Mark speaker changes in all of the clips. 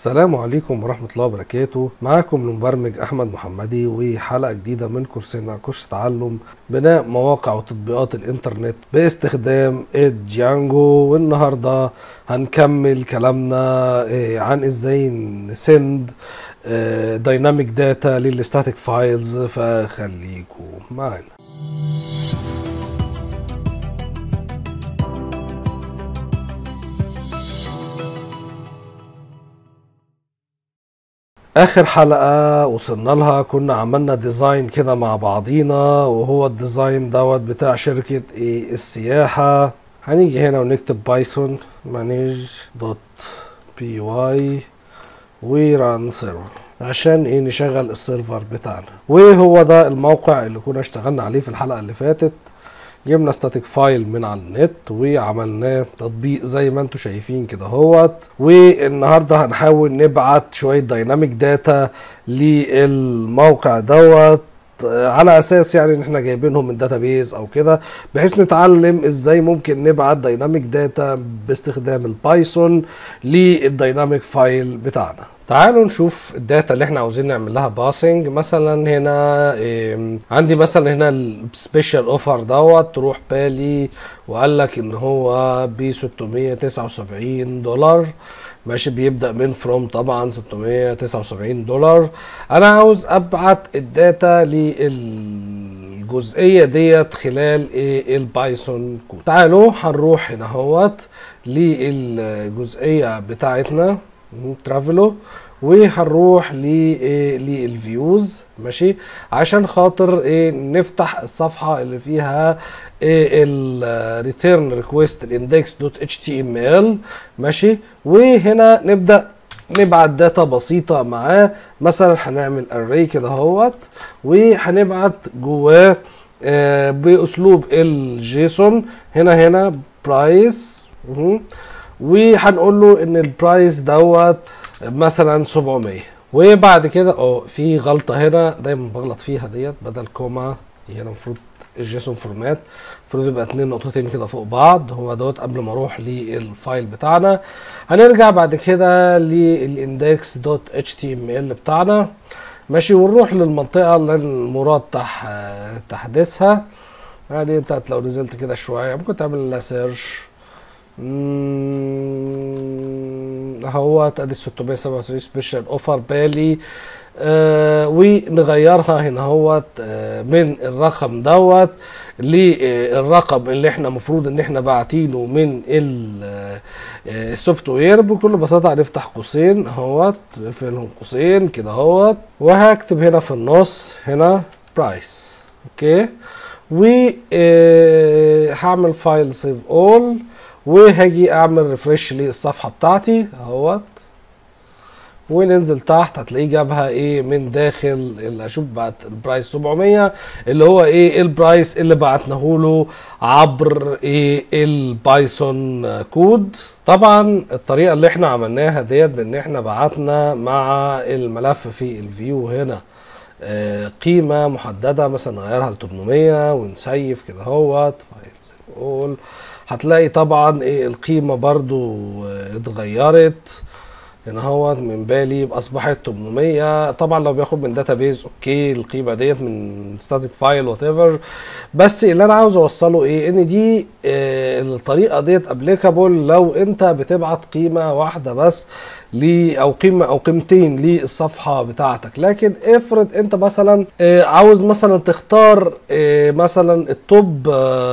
Speaker 1: السلام عليكم ورحمة الله وبركاته معاكم المبرمج أحمد محمدي وحلقة جديدة من كورسنا كورس تعلم بناء مواقع وتطبيقات الإنترنت باستخدام الجانجو والنهاردة هنكمل كلامنا آه، عن إزاي نسند دايناميك داتا للستاتيك فايلز فخليكم معانا اخر حلقة وصلنا لها كنا عملنا ديزاين كده مع بعضينا وهو الديزاين دوت بتاع شركة ايه السياحة هنيجي هنا ونكتب بايثون مانيج دوت بي واي وران سيرفر عشان ايه نشغل السيرفر بتاعنا وهو ده الموقع اللي كنا اشتغلنا عليه في الحلقة اللي فاتت جبنا ستاتيك فايل من على النت وعملناه تطبيق زي ما انتم شايفين كده اهوت والنهارده هنحاول نبعت شويه دايناميك داتا للموقع دوت على اساس يعني ان احنا جايبينهم من داتابيز او كده بحيث نتعلم ازاي ممكن نبعت دايناميك داتا باستخدام البايثون للدايناميك فايل بتاعنا تعالوا نشوف الداتا اللي احنا عاوزين نعمل لها باسنج مثلا هنا إيه عندي مثلا هنا السبيشال اوفر دوت تروح بالي وقال لك ان هو ب 679 دولار ماشي بيبدا من فروم طبعا 679 دولار انا عاوز ابعت الداتا للجزئيه ديت خلال ايه البايثون كود تعالوا هنروح هنا اهوت للجزئيه بتاعتنا ترافلو وهنروح للفيوز ماشي عشان خاطر ايه نفتح الصفحه اللي فيها ايه الريتيرن ريكويست الاندكس دوت اتش تي ام ال ماشي وهنا نبدا نبعت داتا بسيطه معاه مثلا هنعمل اري كده اهوت وهنبعت جواه آه باسلوب الجيسون هنا هنا برايس وهنقول له ان البرايس دوت مثلا 700 وبعد كده اه في غلطه هنا دايما بغلط فيها ديت بدل كوما هي هنا المفروض الجيسون فورمات المفروض يبقى اتنين نقطتين كده فوق بعض هو دوت قبل ما اروح للفايل بتاعنا هنرجع بعد كده للاندكس دوت اتش تي ام ال بتاعنا ماشي ونروح للمنطقه اللي المراد تح تحديثها يعني انت لو نزلت كده شويه ممكن تعمل لها سيرش هو ادي 677 سبيشال اوفر بالي آه ونغيرها هنا هوت آه من الرقم دوت للرقم اللي احنا المفروض ان احنا باعتينه من السوفت وير بكل بساطه هنفتح قوسين اهوت نقفلهم قوسين كده اهوت وهكتب هنا في النص هنا برايس اوكي وهعمل فايل سيف اول وهاجي اعمل ريفرش للصفحه بتاعتي اهوت وننزل تحت هتلاقيه جابها ايه من داخل اللي اشوف بعت البرايس 700 اللي هو ايه البرايس اللي بعتناه له عبر ايه البايثون كود طبعا الطريقه اللي احنا عملناها ديت بان احنا بعتنا مع الملف في الفيو هنا آه قيمه محدده مثلا نغيرها ل 800 ونسيف كده اهوت فايل هتلاقي طبعا ايه القيمة برضو اتغيرت هنا هو من بالي اصبحت 800 طبعا لو بياخد من داتابيز اوكي القيمه ديت من ستاتيك فايل وات ايفر بس اللي انا عاوز اوصله ايه ان دي اه الطريقه ديت ابليكابل لو انت بتبعت قيمه واحده بس ل او قيمه او قيمتين للصفحه بتاعتك لكن افرض انت مثلا اه عاوز مثلا تختار اه مثلا التوب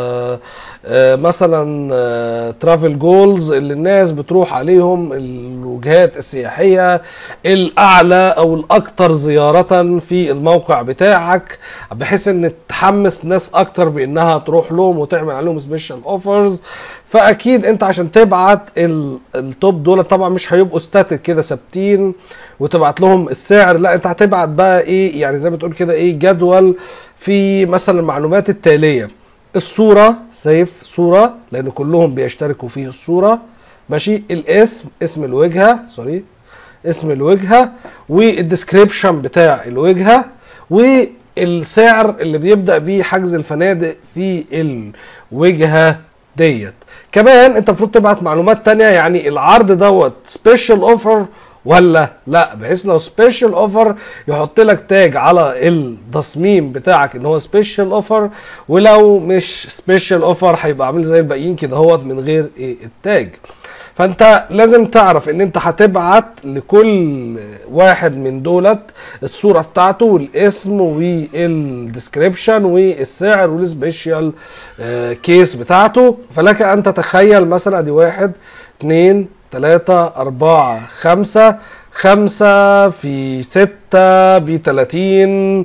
Speaker 1: مثلا ترافل جولز اللي الناس بتروح عليهم الوجهات السياحيه الاعلى او الاكثر زياره في الموقع بتاعك بحيث ان تحمس ناس اكتر بانها تروح لهم وتعمل عليهم سبيشال اوفرز فاكيد انت عشان تبعت التوب دول طبعا مش هيبقوا ستاتيك كده ثابتين وتبعت لهم السعر لا انت هتبعت بقى ايه يعني زي ما تقول كده ايه جدول في مثلا المعلومات التاليه الصوره سيف صوره لان كلهم بيشتركوا في الصوره ماشي الاسم اسم الوجهه سوري اسم الوجهه والديسكريبشن بتاع الوجهه والسعر اللي بيبدا بيه حجز الفنادق في الوجهه ديت كمان انت المفروض تبعت معلومات تانية يعني العرض دوت سبيشال اوفر ولا لا بحيث لو سبيشال اوفر يحط لك تاج على التصميم بتاعك ان هو سبيشال اوفر ولو مش سبيشال اوفر هيبقى عامل زي الباقيين كده هوت من غير ايه التاج فانت لازم تعرف ان انت هتبعت لكل واحد من دولت الصوره بتاعته والاسم والديسكريبشن والسعر والسبيشال كيس بتاعته فلك ان تتخيل مثلا ادي واحد اتنين تلاتة أربعة خمسة خمسة في ستة بتلاتين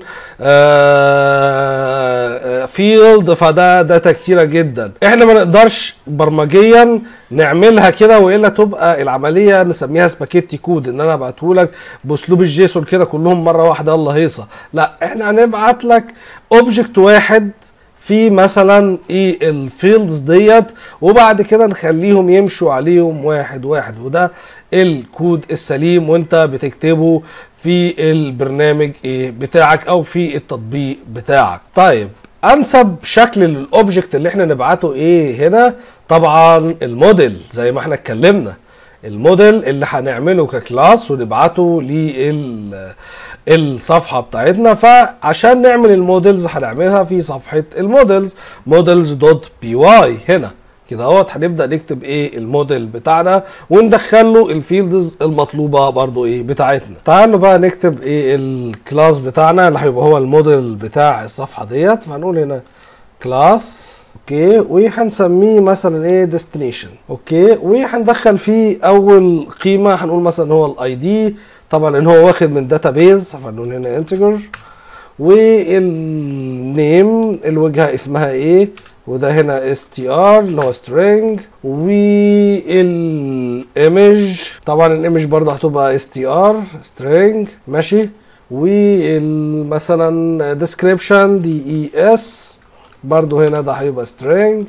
Speaker 1: فيلد فده داتا كتيرة جدا احنا ما نقدرش برمجيا نعملها كده والا تبقى العملية نسميها سباكيتي كود ان انا ابعتهولك باسلوب الجيسون كده كلهم مرة واحدة الله هيصة لا احنا هنبعت لك اوبجكت واحد في مثلا ايه الفيلدز ديت وبعد كده نخليهم يمشوا عليهم واحد واحد وده الكود السليم وانت بتكتبه في البرنامج ايه بتاعك او في التطبيق بتاعك طيب انسب شكل للاوبجكت اللي احنا نبعته ايه هنا طبعا الموديل زي ما احنا اتكلمنا الموديل اللي هنعمله ككلاس ونبعته لل الصفحه بتاعتنا فعشان نعمل المودلز هنعملها في صفحه المودلز مودلز دوت بي واي هنا كده اهوت هنبدا نكتب ايه الموديل بتاعنا وندخل له الفيلدز المطلوبه برضو ايه بتاعتنا تعالوا بقى نكتب ايه الكلاس بتاعنا اللي هيبقى هو الموديل بتاع الصفحه ديت فهنقول هنا كلاس اوكي وهنسميه مثلا ايه ديستنيشن اوكي وهندخل فيه اول قيمه هنقول مثلا هو الاي دي طبعا لان هو واخد من داتابيز فهنقول هنا انتجر والنيم الوجهه اسمها ايه وده هنا str اللي هو string والايمج طبعا الايمج برضه هتبقى str string ماشي ومثلا description des برضه هنا ده هيبقى string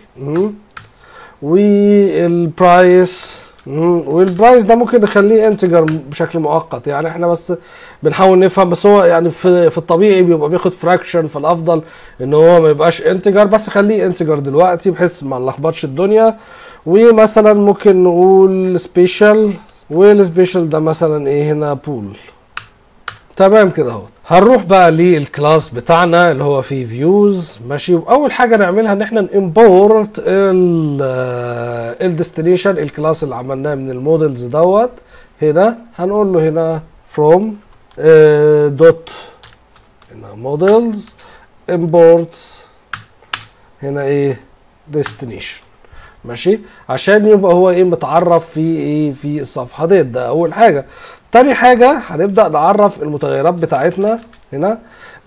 Speaker 1: والبرايس والبرايس ده ممكن نخليه انتجر بشكل مؤقت يعني احنا بس بنحاول نفهم بس هو يعني في, في الطبيعي بيبقى بياخد فراكشن فالافضل ان هو ما يبقاش انتجر بس خليه انتجر دلوقتي بحيث ما نلخبطش الدنيا ومثلا ممكن نقول سبيشال والسبيشال ده مثلا ايه هنا بول تمام كده اهو هنروح بقى للكلاس بتاعنا اللي هو فيه فيوز ماشي واول حاجه نعملها ان احنا نimporт الديستنيشن الكلاس اللي عملناه من المودلز دوت هنا هنقول له هنا from دوت هنا مودلز imports هنا ايه destination ماشي عشان يبقى هو ايه متعرف في ايه في الصفحه ديت ده اول حاجه تاني حاجة هنبدأ نعرف المتغيرات بتاعتنا هنا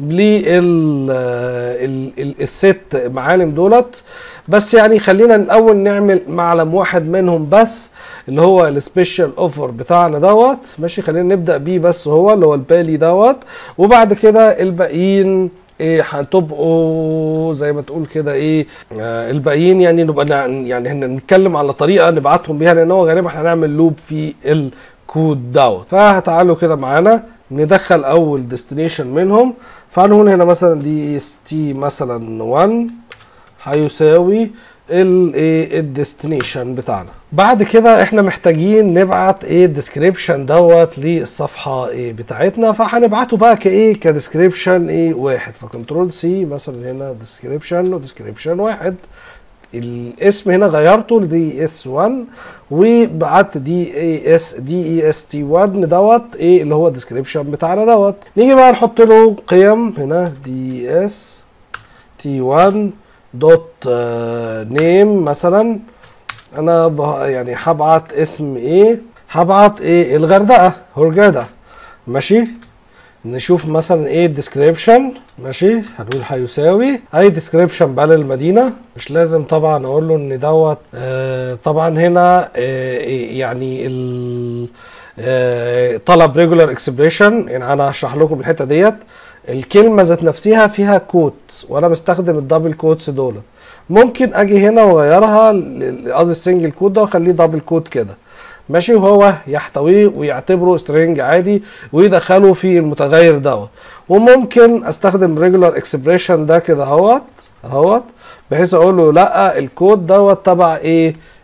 Speaker 1: للست معالم دولت بس يعني خلينا الاول نعمل معلم واحد منهم بس اللي هو السبيشال اوفر بتاعنا دوت ماشي خلينا نبدا بيه بس هو اللي هو البالي دوت وبعد كده الباقيين ايه هتبقوا زي ما تقول كده ايه آه الباقيين يعني نبقى يعني احنا نتكلم على طريقه نبعتهم بيها لان هو غالبا هنعمل لوب في ال كود دوت فتعالوا كده معانا ندخل اول ديستنيشن منهم فهنقول هنا مثلا دي اس تي مثلا 1 هيساوي الايه الديستنيشن بتاعنا بعد كده احنا محتاجين نبعت ايه الديسكريبشن دوت للصفحه ايه بتاعتنا فهنبعته بقى كايه كديسكريبشن ايه واحد فكنترول سي مثلا هنا ديسكريبشن وديسكريبشن واحد الاسم هنا غيرته لدي اس 1 وبعت دي اي اس دي اي اس تي 1 دوت ايه اللي هو الديسكريبشن بتاعنا دوت نيجي بقى نحط له قيم هنا دي اس تي 1 دوت نيم مثلا انا يعني هبعت اسم ايه هبعت ايه الغردقه هرجاده ماشي نشوف مثلا ايه الديسكريبشن ماشي هنقول هيساوي اي ديسكريبشن بقى للمدينه مش لازم طبعا اقول له ان دوت آه طبعا هنا آه يعني ال آه طلب ريجولار اكسبريشن يعني انا هشرح لكم الحته ديت الكلمه ذات نفسها فيها كوت وانا بستخدم الدبل كوتس دول ممكن اجي هنا واغيرها قصدي السنجل كود ده واخليه دبل كوت كده ماشي وهو يحتويه ويعتبره سترينج عادي ويدخله في المتغير دوت وممكن استخدم ريجولار اكسبريشن ده كده اهوت اهوت بحيث اقول له لا الكود دوت تبع ايه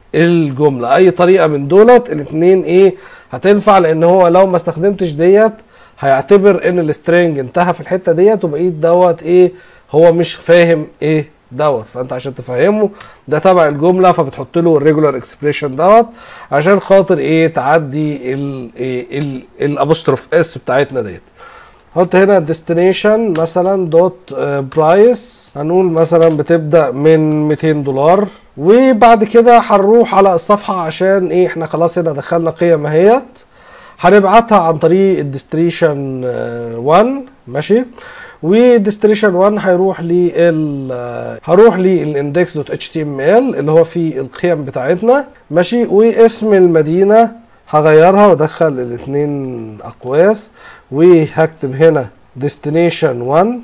Speaker 1: الجمله اي طريقه من دولت الاثنين ايه هتنفع لان هو لو ما استخدمتش ديت هيعتبر ان السترنج انتهى في الحته ديت وبقيت دوت ايه هو مش فاهم ايه دوت فانت عشان تفهمه ده تبع الجمله فبتحط له الريجولار اكسبريشن دوت عشان خاطر ايه تعدي ال ايه الابوستروف اس بتاعتنا ديت حط هنا ديستنيشن مثلا دوت برايس هنقول مثلا بتبدا من 200 دولار وبعد كده هنروح على الصفحه عشان ايه احنا خلاص هنا دخلنا قيم اهيت هنبعتها عن طريق الديستريشن 1 ماشي وديستريشن 1 هيروح لل هروح للاندكس دوت اتش تي ام ال اللي هو فيه القيم بتاعتنا ماشي واسم المدينه هغيرها وادخل الاثنين اقواس وهكتب هنا destination 1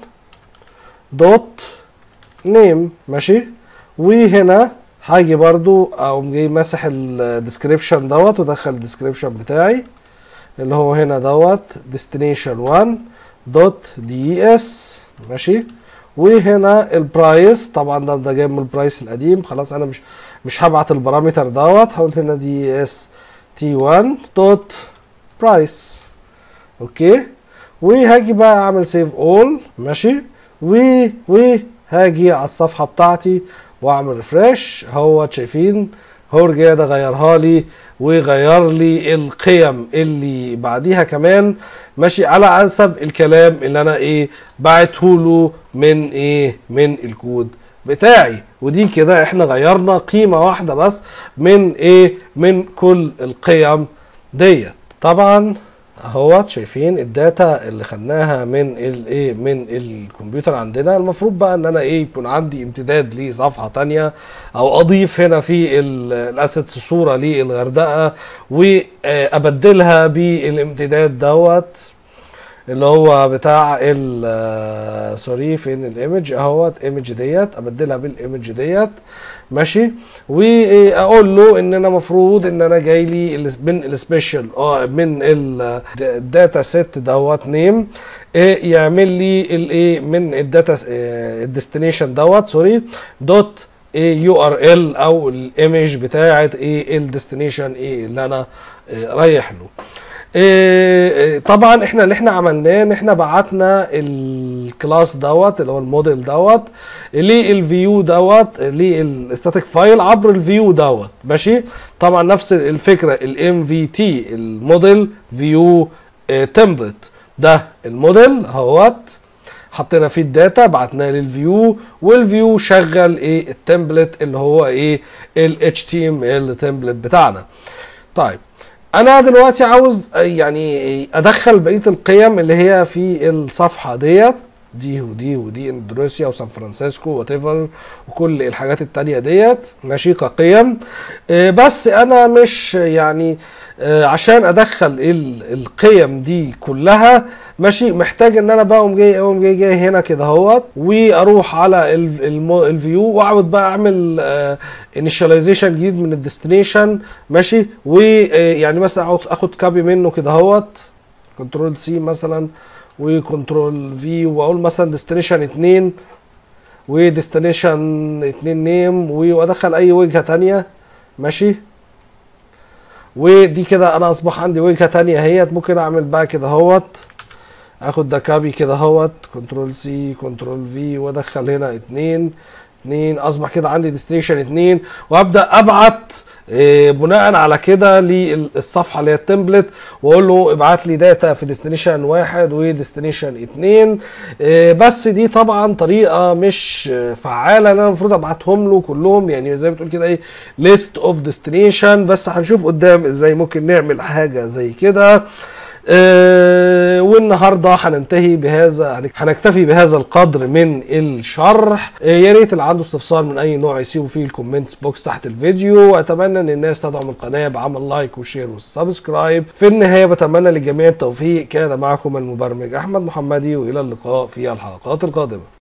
Speaker 1: دوت نيم ماشي وهنا هاجي برضو اقوم جاي ماسح الديسكريبشن دوت وادخل الديسكريبشن بتاعي اللي هو هنا دوت destination 1 دوت دي اس ماشي وهنا البرايس طبعا ده ده جاي من البرايس القديم خلاص انا مش مش هبعت البارامتر دوت هقول هنا دي اس تي 1 دوت برايس اوكي وهاجي بقى اعمل سيف اول ماشي و وهاجي على الصفحه بتاعتي واعمل ريفرش هو شايفين هو رجع ده غيرها لي وغير لي القيم اللي بعديها كمان ماشي على حسب الكلام اللي انا ايه بعته له من ايه من الكود بتاعي ودي كده احنا غيرنا قيمة واحدة بس من ايه من كل القيم ديت طبعا اهوت شايفين الداتا اللي خدناها من الايه من الكمبيوتر عندنا المفروض بقى ان انا ايه يكون عندي امتداد لصفحه تانية او اضيف هنا في الاسيتس صوره للغردقه وابدلها بالامتداد دوت اللي هو بتاع ال سوري فين الايمج اهوت ايمج ديت ابدلها بالايمج ديت ماشي واقول له ان انا مفروض ان انا جاي لي من السبيشال اه من الداتا سيت دوت نيم إيه يعمل لي الايه من الداتا الديستنيشن دوت سوري دوت يو ار ال او الايمج بتاعت ايه الديستنيشن ايه اللي انا إيه رايح له إيه طبعا احنا اللي احنا عملناه ان احنا بعتنا الكلاس دوت اللي هو الموديل دوت للفيو دوت للستاتيك فايل عبر الفيو دوت ماشي طبعا نفس الفكره الام في تي الموديل فيو تمبلت ده الموديل اهوت حطينا فيه الداتا بعتناه للفيو والفيو شغل ايه التمبلت اللي هو ايه ال HTML تمبلت بتاعنا طيب انا دلوقتي عاوز يعني ادخل بقيه القيم اللي هي في الصفحه ديت دي ودي ودي اندونيسيا وسان فرانسيسكو وات ايفر وكل الحاجات التانية ديت ماشي كقيم بس انا مش يعني عشان ادخل القيم دي كلها ماشي محتاج ان انا بقى اقوم جاي اقوم جاي جاي هنا كده اهوت واروح على الفيو واقعد بقى اعمل انيشاليزيشن جديد من الديستنيشن ماشي ويعني مثلا اقعد اخد كابي منه كده اهوت كنترول سي مثلا وكنترول في واقول مثلا ديستنيشن 2 وديستنيشن 2 نيم وادخل اي وجهه تانية ماشي ودي كده انا اصبح عندي وجهه تانية اهيت ممكن اعمل بقى كده اهوت اخد ده كابي كده اهوت كنترول سي كنترول في وادخل هنا اتنين اتنين اصبح كده عندي ديستنيشن اتنين وابدا ابعت إيه بناء على كده للصفحه اللي هي التمبلت واقول له ابعت لي داتا في ديستنيشن واحد وديستنيشن اتنين إيه بس دي طبعا طريقه مش فعاله انا المفروض ابعتهم له كلهم يعني زي ما بتقول كده ايه ليست اوف ديستنيشن بس هنشوف قدام ازاي ممكن نعمل حاجه زي كده أه والنهارده هننتهي بهذا هنكتفي بهذا القدر من الشرح أه يا ريت اللي عنده استفسار من اي نوع يسيبه فيه الكومنتس بوكس تحت الفيديو واتمنى ان الناس تدعم القناه بعمل لايك وشير وسبسكرايب في النهايه بتمنى للجميع التوفيق كان معكم المبرمج احمد محمدي والى اللقاء في الحلقات القادمه